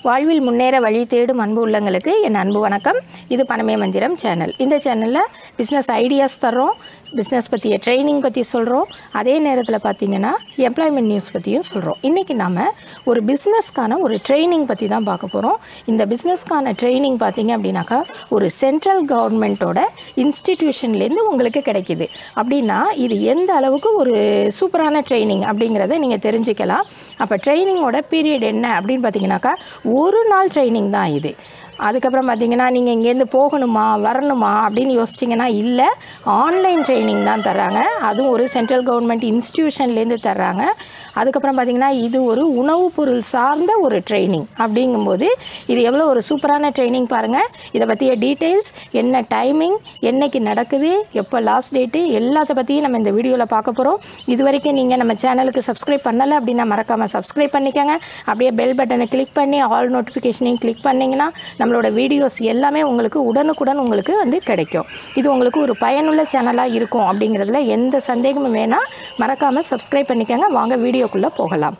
வாழ்வில் முன்னேற வழி தேடும் அன்பு உள்ளங்களுக்கு என் அன்பு வணக்கம் இது பணமே மந்திரம் சேனல் இந்த சேனலில் பிஸ்னஸ் ஐடியாஸ் தர்றோம் பிஸ்னஸ் பற்றிய ட்ரைனிங் பற்றி சொல்கிறோம் அதே நேரத்தில் பார்த்தீங்கன்னா எம்ப்ளாய்மெண்ட் நியூஸ் பற்றியும் சொல்கிறோம் இன்றைக்கி நாம் ஒரு பிஸ்னஸ்க்கான ஒரு ட்ரைனிங் பற்றி தான் பார்க்க போகிறோம் இந்த பிஸ்னஸ்க்கான ட்ரைனிங் பார்த்தீங்க அப்படின்னாக்கா ஒரு சென்ட்ரல் கவர்மெண்ட்டோட இன்ஸ்டிடியூஷன்லேருந்து உங்களுக்கு கிடைக்கிது அப்படின்னா இது எந்த அளவுக்கு ஒரு சூப்பரான ட்ரைனிங் அப்படிங்கிறத நீங்கள் தெரிஞ்சுக்கலாம் அப்போ ட்ரைனிங்கோட பீரியட் என்ன அப்படின்னு பார்த்தீங்கன்னாக்கா ஒரு நாள் ட்ரைனிங் தான் இது அதுக்கப்புறம் பார்த்தீங்கன்னா நீங்கள் இங்கேருந்து போகணுமா வரணுமா அப்படின்னு யோசிச்சிங்கன்னா இல்லை ஆன்லைன் ட்ரைனிங் தான் தர்றாங்க அதுவும் ஒரு சென்ட்ரல் கவர்மெண்ட் இன்ஸ்டிடியூஷன்லேருந்து தர்றாங்க அதுக்கப்புறம் பார்த்தீங்கன்னா இது ஒரு உணவுப் பொருள் சார்ந்த ஒரு ட்ரைனிங் அப்படிங்கும்போது இது எவ்வளோ ஒரு சூப்பரான ட்ரைனிங் பாருங்கள் இதை பற்றிய டீட்டெயில்ஸ் என்ன டைமிங் என்னைக்கு நடக்குது எப்போ லாஸ்ட் டேட்டு எல்லாத்த பற்றியும் நம்ம இந்த வீடியோவில் பார்க்க போகிறோம் இது வரைக்கும் நீங்கள் நம்ம சேனலுக்கு சப்ஸ்கிரைப் பண்ணலை அப்படின்னா மறக்காமல் சப்ஸ்கிரைப் பண்ணிக்கோங்க அப்படியே பெல் பட்டனை கிளிக் பண்ணி ஆல் நோட்டிஃபிகேஷனையும் கிளிக் பண்ணிங்கன்னா நம்மளோட வீடியோஸ் எல்லாமே உங்களுக்கு உடனுக்குடன் உங்களுக்கு வந்து கிடைக்கும் இது உங்களுக்கு ஒரு பயனுள்ள சேனலாக இருக்கும் அப்படிங்கிறதுல எந்த சந்தேகமும் வேணால் மறக்காமல் சப்ஸ்கிரைப் பண்ணிக்கோங்க வாங்க வீடியோக்குள்ளே போகலாம்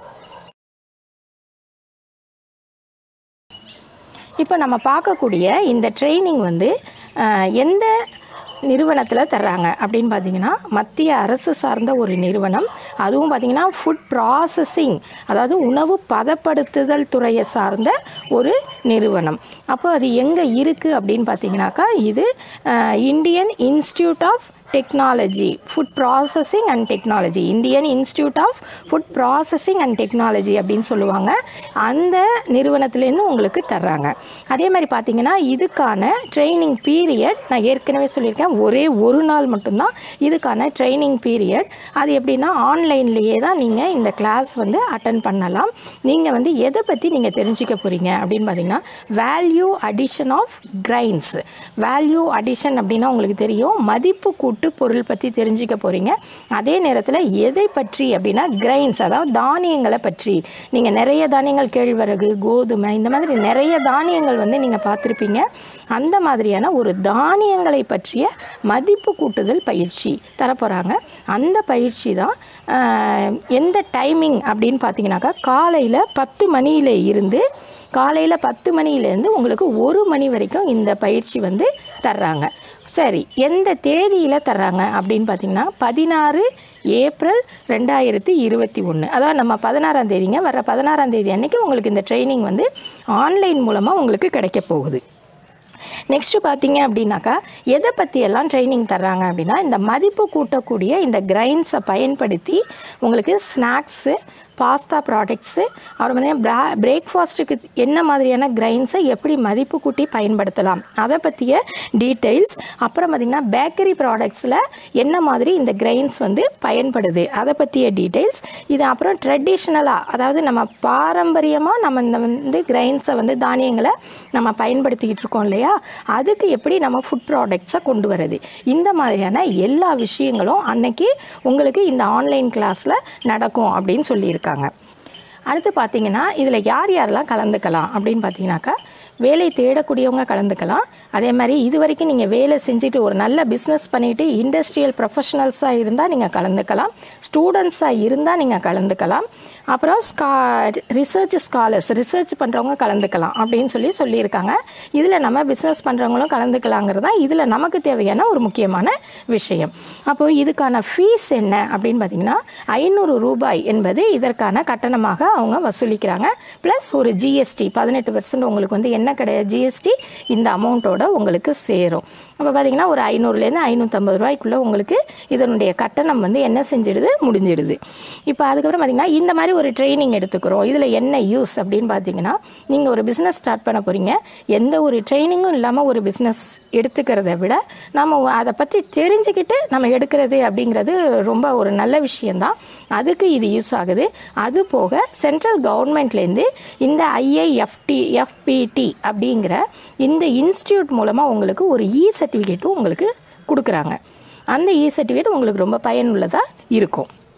இப்போ நம்ம பார்க்கக்கூடிய இந்த ட்ரைனிங் வந்து அஹ், எந்த நிறுவனத்தில் தர்றாங்க அப்படின்னு பார்த்தீங்கன்னா மத்திய அரசு சார்ந்த ஒரு நிறுவனம் அதுவும் பார்த்தீங்கன்னா ஃபுட் ப்ராசஸிங் அதாவது உணவு பதப்படுத்துதல் துறையை சார்ந்த ஒரு நிறுவனம் அப்போ அது எங்கே இருக்குது அப்படின்னு பார்த்தீங்கன்னாக்கா இது Indian Institute of Technology food processing and technology Indian Institute of food processing and technology அப்படின்னு சொல்லுவாங்க அந்த நிறுவனத்துலேருந்து உங்களுக்கு தர்றாங்க அதே மாதிரி பார்த்தீங்கன்னா இதுக்கான ட்ரைனிங் பீரியட் நான் ஏற்கனவே சொல்லியிருக்கேன் ஒரே ஒரு நாள் மட்டும்தான் இதுக்கான ட்ரைனிங் பீரியட் அது எப்படின்னா ஆன்லைன்லேயே தான் நீங்கள் இந்த கிளாஸ் வந்து அட்டன் பண்ணலாம் நீங்கள் வந்து எதை பற்றி நீங்கள் தெரிஞ்சுக்க போகிறீங்க அப்படின்னு பார்த்தீங்கன்னா value addition of grains value addition அப்படின்னா உங்களுக்கு தெரியும் மதிப்பு கூட்டு பொருள் பற்றி தெரிஞ்சுக்க போகிறீங்க அதே நேரத்தில் எதை பற்றி அப்படின்னா கிரைன்ஸ் அதாவது தானியங்களை பற்றி நீங்கள் நிறைய தானியங்கள் கேழ்வரகு கோதுமை இந்த மாதிரி நிறைய தானியங்கள் வந்து நீங்கள் பார்த்துருப்பீங்க அந்த மாதிரியான ஒரு தானியங்களை பற்றிய மதிப்பு கூட்டுதல் பயிற்சி தரப்போகிறாங்க அந்த பயிற்சி தான் ஆஹ், எந்த டைமிங் அப்படின்னு பார்த்தீங்கன்னாக்கா காலையில் பத்து மணியில இருந்து காலையில் பத்து மணியிலேருந்து உங்களுக்கு ஒரு மணி வரைக்கும் இந்த பயிற்சி வந்து தர்றாங்க சரி எந்த தேதியில் தர்றாங்க அப்படின்னு பார்த்தீங்கன்னா பதினாறு ஏப்ரல் ரெண்டாயிரத்தி இருபத்தி ஒன்று அதாவது நம்ம பதினாறாம் தேதிங்க வர பதினாறாம் தேதி அன்னைக்கு உங்களுக்கு இந்த ட்ரைனிங் வந்து ஆன்லைன் மூலமாக உங்களுக்கு கிடைக்க போகுது நெக்ஸ்ட்டு பார்த்தீங்க அப்படின்னாக்கா எதை பற்றியெல்லாம் ட்ரைனிங் தர்றாங்க அப்படின்னா இந்த மதிப்பு கூட்டக்கூடிய இந்த கிரைன்ஸை பயன்படுத்தி உங்களுக்கு ஸ்நாக்ஸு பாஸ்தா ப்ராடக்ட்ஸு அப்புறம் பார்த்தீங்கன்னா பிரா பிரேக்ஃபாஸ்ட்டுக்கு என்ன மாதிரியான கிரைன்ஸை எப்படி மதிப்பு கூட்டி பயன்படுத்தலாம் அதை பற்றிய டீட்டெயில்ஸ் அப்புறம் பார்த்திங்கன்னா பேக்கரி ப்ராடக்ட்ஸில் என்ன மாதிரி இந்த கிரைன்ஸ் வந்து பயன்படுது அதை பற்றிய டீட்டெயில்ஸ் இது அப்புறம் ட்ரெடிஷ்னலாக அதாவது நம்ம பாரம்பரியமாக நம்ம இந்த வந்து கிரைன்ஸை வந்து தானியங்களை நம்ம பயன்படுத்திக்கிட்டு இருக்கோம் இல்லையா அதுக்கு எப்படி நம்ம ஃபுட் ப்ராடக்ட்ஸை கொண்டு வரது இந்த மாதிரியான எல்லா விஷயங்களும் அன்னைக்கு உங்களுக்கு இந்த ஆன்லைன் கிளாஸில் நடக்கும் அப்படின்னு சொல்லியிருக்காங்க அடுத்து பார்த்தீங்கன்னா இதில் யார் யாரெல்லாம் கலந்துக்கலாம் அப்படின்னு பார்த்தீங்கன்னாக்கா வேலை தேடக்கூடியவங்க கலந்துக்கலாம் அதே மாதிரி இது வரைக்கும் நீங்கள் வேலை செஞ்சுட்டு ஒரு நல்ல பிஸ்னஸ் பண்ணிவிட்டு இண்டஸ்ட்ரியல் ப்ரொஃபஷனல்ஸாக இருந்தால் நீங்கள் கலந்துக்கலாம் ஸ்டூடெண்ட்ஸாக இருந்தால் நீங்கள் கலந்துக்கலாம் அப்புறம் ஸ்கா ரிசர்ச் ஸ்காலர்ஸ் ரிசர்ச் பண்ணுறவங்க கலந்துக்கலாம் அப்படின்னு சொல்லி சொல்லியிருக்காங்க இதில் நம்ம பிஸ்னஸ் பண்ணுறவங்களும் கலந்துக்கலாங்கிறது தான் இதில் நமக்கு தேவையான ஒரு முக்கியமான விஷயம் அப்போது இதுக்கான ஃபீஸ் என்ன அப்படின்னு பார்த்தீங்கன்னா ஐநூறு ரூபாய் என்பது இதற்கான கட்டணமாக அவங்க வசூலிக்கிறாங்க ப்ளஸ் ஒரு ஜிஎஸ்டி பதினெட்டு பர்சன்ட் உங்களுக்கு வந்து என்ன கிடையாது ஜிஎஸ்டி இந்த அமௌண்ட்டோட உங்களுக்கு சேரும் அப்போ பார்த்தீங்கன்னா ஒரு ஐநூறுலேருந்து ஐநூற்றம்பது ரூபாய்க்குள்ளே உங்களுக்கு இதனுடைய கட்டணம் வந்து என்ன செஞ்சிடுது முடிஞ்சிடுது இப்போ அதுக்கப்புறம் பார்த்தீங்கன்னா இந்த மாதிரி ஒரு ட்ரைனிங் எடுத்துக்கிறோம் இதில் என்ன யூஸ் அப்படின்னு பார்த்தீங்கன்னா நீங்கள் ஒரு பிஸ்னஸ் ஸ்டார்ட் பண்ண போகிறீங்க எந்த ஒரு ட்ரைனிங்கும் இல்லாமல் ஒரு பிஸ்னஸ் எடுத்துக்கிறத விட நம்ம அதை பற்றி தெரிஞ்சுக்கிட்டு நம்ம எடுக்கிறது அப்படிங்கிறது ரொம்ப ஒரு நல்ல விஷயந்தான் அதுக்கு இது யூஸ் ஆகுது அது போக சென்ட்ரல் கவர்மெண்ட்லேருந்து இந்த ஐஐஎஃப்டி எஃபிடி அப்படிங்கிற இந்த இன்ஸ்டியூட் மூலமாக உங்களுக்கு ஒரு இ சர்டிஃபிகேட்டும் உங்களுக்கு கொடுக்குறாங்க அந்த இ சர்டிஃபிகேட் உங்களுக்கு ரொம்ப பயனுள்ளதாக இருக்கும்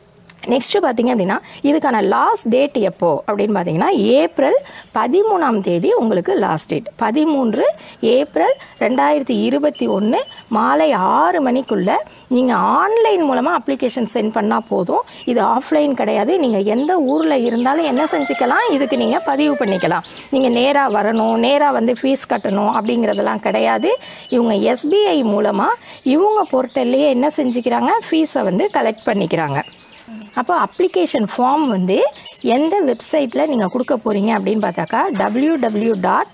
நெக்ஸ்ட்டு பார்த்தீங்க அப்படின்னா இதுக்கான லாஸ்ட் டேட் எப்போ அப்படின்னு பார்த்தீங்கன்னா ஏப்ரல் பதிமூணாம் தேதி உங்களுக்கு லாஸ்ட் டேட் பதிமூன்று ஏப்ரல் ரெண்டாயிரத்தி இருபத்தி ஒன்று மாலை ஆறு மணிக்குள்ளே நீங்கள் ஆன்லைன் மூலமாக அப்ளிகேஷன் சென்ட் பண்ணால் போதும் இது ஆஃப்லைன் கிடையாது நீங்கள் எந்த ஊரில் இருந்தாலும் என்ன செஞ்சுக்கலாம் இதுக்கு நீங்கள் பதிவு பண்ணிக்கலாம் நீங்கள் நேராக வரணும் நேராக வந்து ஃபீஸ் கட்டணும் அப்படிங்கிறதெல்லாம் கிடையாது இவங்க எஸ்பிஐ மூலமாக இவங்க போர்ட்டல்லையே என்ன செஞ்சுக்கிறாங்க ஃபீஸை வந்து கலெக்ட் பண்ணிக்கிறாங்க அப்போ அப்ளிகேஷன் ஃபார்ம் வந்து எந்த வெப்சைட்டில் நீங்கள் கொடுக்க போகிறீங்க அப்படின்னு பார்த்தாக்கா W W dot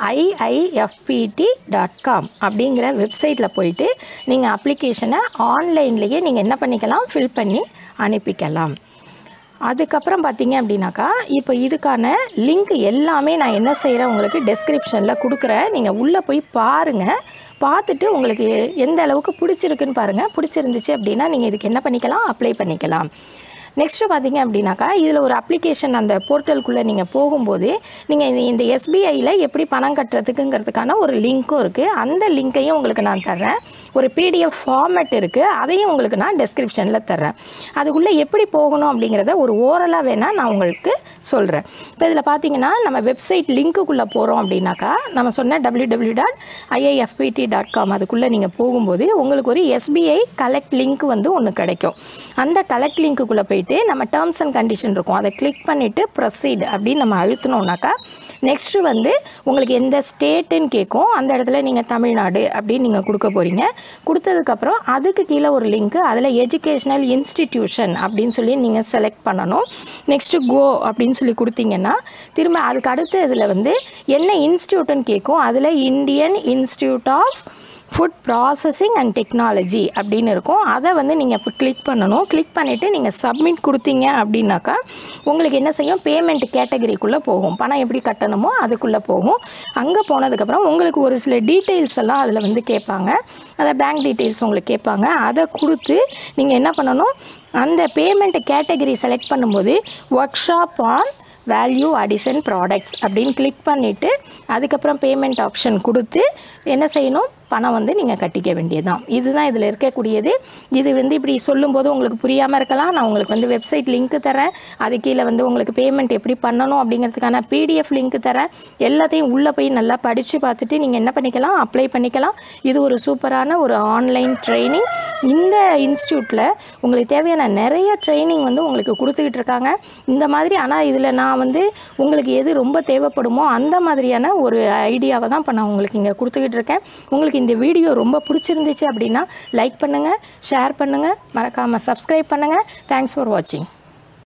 IIFPT dot com அப்படிங்கிற வெப்சைட்டில் போயிட்டு நீங்கள் அப்ளிகேஷனை ஆன்லைன்லேயே நீங்கள் என்ன பண்ணிக்கலாம் ஃபில் பண்ணி அனுப்பிக்கலாம் அதுக்கப்புறம் பார்த்தீங்க அப்படின்னாக்கா இப்போ இதுக்கான லிங்க் எல்லாமே நான் என்ன செய்கிறேன் உங்களுக்கு டெஸ்கிரிப்ஷனில் கொடுக்குறேன் நீங்கள் உள்ளே போய் பாருங்கள் பார்த்துட்டு உங்களுக்கு எந்த அளவுக்கு பிடிச்சிருக்குன்னு பாருங்கள் பிடிச்சிருந்துச்சு அப்படின்னா நீங்கள் இதுக்கு என்ன பண்ணிக்கலாம் அப்ளை பண்ணிக்கலாம் நெக்ஸ்ட்டு பார்த்தீங்க அப்படின்னாக்கா இதில் ஒரு அப்ளிகேஷன் அந்த போர்ட்டலுக்குள்ளே நீங்கள் போகும்போது நீங்கள் இந்த இந்த எஸ்பிஐயில் எப்படி பணம் கட்டுறதுக்குங்கிறதுக்கான ஒரு லிங்க்கும் இருக்குது அந்த லிங்க்கையும் உங்களுக்கு நான் தர்றேன் ஒரு பிடிஎஃப் ஃபார்மேட் இருக்குது அதையும் உங்களுக்கு நான் டெஸ்கிரிப்ஷனில் தர்றேன் அதுக்குள்ளே எப்படி போகணும் அப்படிங்கிறத ஒரு ஓரலாக வேணால் நான் உங்களுக்கு சொல்கிறேன் இப்போ இதில் பார்த்தீங்கன்னா நம்ம வெப்சைட் லிங்க்குள்ளே போகிறோம் அப்படின்னாக்கா நம்ம சொன்ன W W dot IIFPT dot com அதுக்குள்ளே நீங்கள் போகும்போது உங்களுக்கு ஒரு எஸ்பிஐ கலெக்ட் லிங்க் வந்து ஒன்று கிடைக்கும் அந்த கலெக்ட் லிங்க்குள்ளே போயிட்டு நம்ம டேர்ம்ஸ் அண்ட் கண்டிஷன் இருக்கும் அதை கிளிக் பண்ணிவிட்டு ப்ரொசீட் அப்படின்னு நம்ம அழுத்தினோம்னாக்கா நெக்ஸ்ட்டு வந்து உங்களுக்கு எந்த ஸ்டேட்டுன்னு கேட்கும் அந்த இடத்துல நீங்கள் தமிழ்நாடு அப்படின்னு நீங்கள் கொடுக்க போகிறீங்க கொடுத்ததுக்கப்புறம் அதுக்கு கீழே ஒரு லிங்க்கு அதில் எஜுகேஷ்னல் இன்ஸ்டிடியூஷன் அப்படின்னு சொல்லி நீங்கள் செலக்ட் பண்ணணும் நெக்ஸ்ட்டு கோ அப்படின்னு சொல்லி கொடுத்தீங்கன்னா திரும்ப அதுக்கு அடுத்து இதில் வந்து என்ன இன்ஸ்டியூட்டுன்னு கேட்கும் அதில் Indian Institute of food processing and technology அப்படின்னு இருக்கும் அதை வந்து நீங்கள் இப்போ கிளிக் பண்ணணும் கிளிக் பண்ணிவிட்டு நீங்கள் சப்மிட் கொடுத்தீங்க அப்படின்னாக்கா உங்களுக்கு என்ன செய்யும் பேமெண்ட் கேட்டகரிக்குள்ளே போகும் பணம் எப்படி கட்டணுமோ அதுக்குள்ளே போகும் அங்கே போனதுக்கப்புறம் உங்களுக்கு ஒரு சில டீட்டெயில்ஸ் எல்லாம் அதில் வந்து கேட்பாங்க அதை பேங்க் டீட்டெயில்ஸ் உங்களுக்கு கேட்பாங்க அதை கொடுத்து நீங்கள் என்ன பண்ணணும் அந்த பேமெண்ட் கேட்டகரி செலக்ட் பண்ணும்போது workshop on value addition products அப்படின்னு கிளிக் பண்ணிவிட்டு அதுக்கப்புறம் பேமெண்ட் ஆப்ஷன் கொடுத்து என்ன செய்யணும் பணம் வந்து நீங்கள் கட்டிக்க வேண்டியதுதான் இதுதான் இதில் இருக்கக்கூடியது இது வந்து இப்படி சொல்லும்போது உங்களுக்கு புரியாமல் இருக்கலாம் நான் உங்களுக்கு வந்து வெப்சைட் லிங்க் தரேன் அது கீழே வந்து உங்களுக்கு பேமெண்ட் எப்படி பண்ணணும் அப்படிங்கிறதுக்கான பிடிஎஃப் லிங்க் தரேன் எல்லாத்தையும் உள்ளே போய் நல்லா படித்து பார்த்துட்டு நீங்கள் என்ன பண்ணிக்கலாம் அப்ளை பண்ணிக்கலாம் இது ஒரு சூப்பரான ஒரு ஆன்லைன் ட்ரைனிங் இந்த இன்ஸ்டியூட்டில் உங்களுக்கு தேவையான நிறைய ட்ரைனிங் வந்து உங்களுக்கு கொடுத்துக்கிட்டு இருக்காங்க இந்த மாதிரி ஆனால் இதில் நான் வந்து உங்களுக்கு எது ரொம்ப தேவைப்படுமோ அந்த மாதிரியான ஒரு ஐடியாவை தான் இப்போ நான் உங்களுக்கு இங்கே கொடுத்துக்கிட்டு இருக்கேன் உங்களுக்கு இந்த வீடியோ ரொம்ப பிடிச்சிருந்துச்சு அப்படின்னா லைக் பண்ணுங்கள் ஷேர் பண்ணுங்கள் மறக்காமல் சப்ஸ்கிரைப் பண்ணுங்கள் தேங்க்ஸ் ஃபார் வாட்சிங்